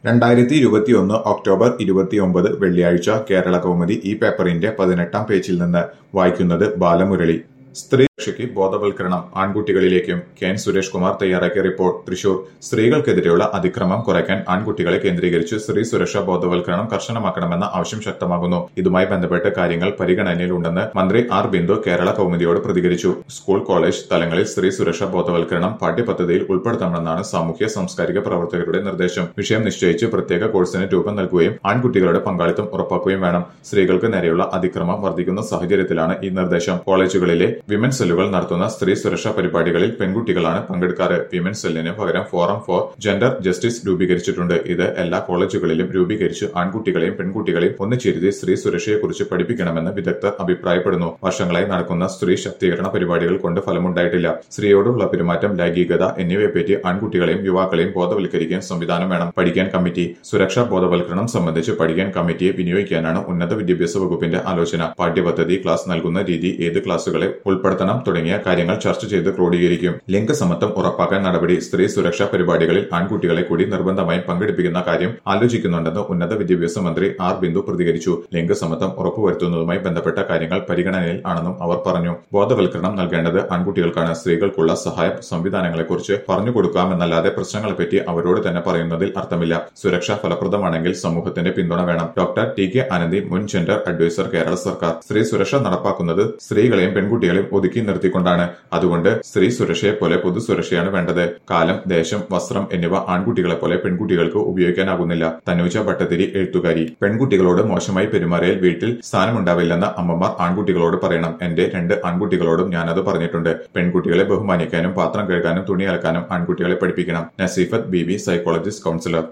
രണ്ടായിരത്തി ഇരുപത്തിയൊന്ന് ഒക്ടോബർ ഇരുപത്തിയൊമ്പത് വെള്ളിയാഴ്ച കേരള കൗമുദി ഈ പേപ്പറിന്റെ പതിനെട്ടാം പേജിൽ നിന്ന് വായിക്കുന്നത് ബാലമുരളി സ്ത്രീ രക്ഷയ്ക്ക് ബോധവൽക്കരണം ആൺകുട്ടികളിലേക്കും കെ എൻ സുരേഷ് കുമാർ തയ്യാറാക്കിയ റിപ്പോർട്ട് തൃശൂർ സ്ത്രീകൾക്കെതിരെയുള്ള അതിക്രമം കുറയ്ക്കാൻ ആൺകുട്ടികളെ കേന്ദ്രീകരിച്ച് സ്ത്രീ സുരക്ഷാ ബോധവൽക്കരണം കർശനമാക്കണമെന്ന ആവശ്യം ശക്തമാകുന്നു ഇതുമായി ബന്ധപ്പെട്ട് കാര്യങ്ങൾ പരിഗണനയിലുണ്ടെന്ന് മന്ത്രി ആർ ബിന്ദു കേരള കൗമുദിയോട് പ്രതികരിച്ചു സ്കൂൾ കോളേജ് തലങ്ങളിൽ സ്ത്രീ സുരക്ഷാ ബോധവൽക്കരണം പാഠ്യപദ്ധതിയിൽ ഉൾപ്പെടുത്തണമെന്നാണ് സാമൂഹ്യ സാംസ്കാരിക പ്രവർത്തകരുടെ നിർദ്ദേശം വിഷയം നിശ്ചയിച്ച് പ്രത്യേക കോഴ്സിന് രൂപം നൽകുകയും ആൺകുട്ടികളുടെ പങ്കാളിത്തം ഉറപ്പാക്കുകയും വേണം സ്ത്രീകൾക്ക് നേരെയുള്ള അതിക്രമം വർദ്ധിക്കുന്ന സാഹചര്യത്തിലാണ് ഈ നിർദ്ദേശം കോളേജുകളിലെ വിമൻ സെല്ലുകൾ നടത്തുന്ന സ്ത്രീ സുരക്ഷാ പരിപാടികളിൽ പെൺകുട്ടികളാണ് പങ്കെടുക്കാറ് വിമൻ സെല്ലിന് പകരം ഫോറം ഫോർ ജെൻഡർ ജസ്റ്റിസ് രൂപീകരിച്ചിട്ടുണ്ട് ഇത് എല്ലാ കോളേജുകളിലും രൂപീകരിച്ച് ആൺകുട്ടികളെയും പെൺകുട്ടികളെയും ഒന്നിച്ചിരുത്തി സ്ത്രീ സുരക്ഷയെക്കുറിച്ച് പഠിപ്പിക്കണമെന്ന് വിദഗ്ധർ അഭിപ്രായപ്പെടുന്നു വർഷങ്ങളായി നടക്കുന്ന സ്ത്രീ ശാക്തീകരണ പരിപാടികൾ കൊണ്ട് ഫലമുണ്ടായിട്ടില്ല സ്ത്രീയോടുള്ള പെരുമാറ്റം ലൈംഗികത എന്നിവയെപ്പറ്റി ആൺകുട്ടികളെയും യുവാക്കളെയും ബോധവൽക്കരിക്കാൻ സംവിധാനം വേണം പഠിക്കാൻ കമ്മിറ്റി സുരക്ഷാ ബോധവൽക്കരണം സംബന്ധിച്ച് പഠിക്കാൻ കമ്മിറ്റിയെ വിനിയോഗിക്കാനാണ് ഉന്നത വിദ്യാഭ്യാസ വകുപ്പിന്റെ ആലോചന പാഠ്യപദ്ധതി ക്ലാസ് നൽകുന്ന രീതി ഏത് ക്ലാസുകളെ ഉൾപ്പെടുത്തണം തുടങ്ങിയ കാര്യങ്ങൾ ചർച്ച ചെയ്ത് ക്രോഡീകരിക്കും ലിംഗസമത്വം ഉറപ്പാക്കാൻ നടപടി സ്ത്രീ സുരക്ഷാ പരിപാടികളിൽ ആൺകുട്ടികളെ കൂടി നിർബന്ധമായും പങ്കെടുപ്പിക്കുന്ന കാര്യം ആലോചിക്കുന്നുണ്ടെന്ന് ഉന്നത വിദ്യാഭ്യാസ മന്ത്രി ആർ ബിന്ദു പ്രതികരിച്ചു ലിംഗസമത്വം ഉറപ്പുവരുത്തുന്നതുമായി ബന്ധപ്പെട്ട കാര്യങ്ങൾ പരിഗണനയിൽ ആണെന്നും അവർ പറഞ്ഞു ബോധവൽക്കരണം നൽകേണ്ടത് ആൺകുട്ടികൾക്കാണ് സ്ത്രീകൾക്കുള്ള സഹായ സംവിധാനങ്ങളെക്കുറിച്ച് പറഞ്ഞു കൊടുക്കാമെന്നല്ലാതെ പ്രശ്നങ്ങളെപ്പറ്റി അവരോട് തന്നെ പറയുന്നതിൽ അർത്ഥമില്ല സുരക്ഷ ഫലപ്രദമാണെങ്കിൽ സമൂഹത്തിന്റെ പിന്തുണ വേണം ഡോക്ടർ ടി കെ ആനന്ദി മുൻ ജെൻഡർ അഡ്വൈസർ കേരള സർക്കാർ സ്ത്രീ സുരക്ഷ നടപ്പാക്കുന്നത് സ്ത്രീകളെയും പെൺകുട്ടികളെയും ഒതുക്കി നിർത്തിക്കൊണ്ടാണ് അതുകൊണ്ട് സ്ത്രീ സുരക്ഷയെ പോലെ പൊതുസുരക്ഷയാണ് വേണ്ടത് കാലം ദേശം വസ്ത്രം എന്നിവ ആൺകുട്ടികളെ പോലെ പെൺകുട്ടികൾക്ക് ഉപയോഗിക്കാനാകുന്നില്ല തനൂജ ഭട്ടതിരി എഴുത്തുകാരി പെൺകുട്ടികളോട് മോശമായി പെരുമാറിയാൽ വീട്ടിൽ സ്ഥാനമുണ്ടാവില്ലെന്ന് അമ്മമാർ ആൺകുട്ടികളോട് പറയണം എന്റെ രണ്ട് ആൺകുട്ടികളോടും ഞാനത് പറഞ്ഞിട്ടുണ്ട് പെൺകുട്ടികളെ ബഹുമാനിക്കാനും പാത്രം കഴുകാനും തുണി അലക്കാനും ആൺകുട്ടികളെ പഠിപ്പിക്കണം Naseefath B B psychologist councillor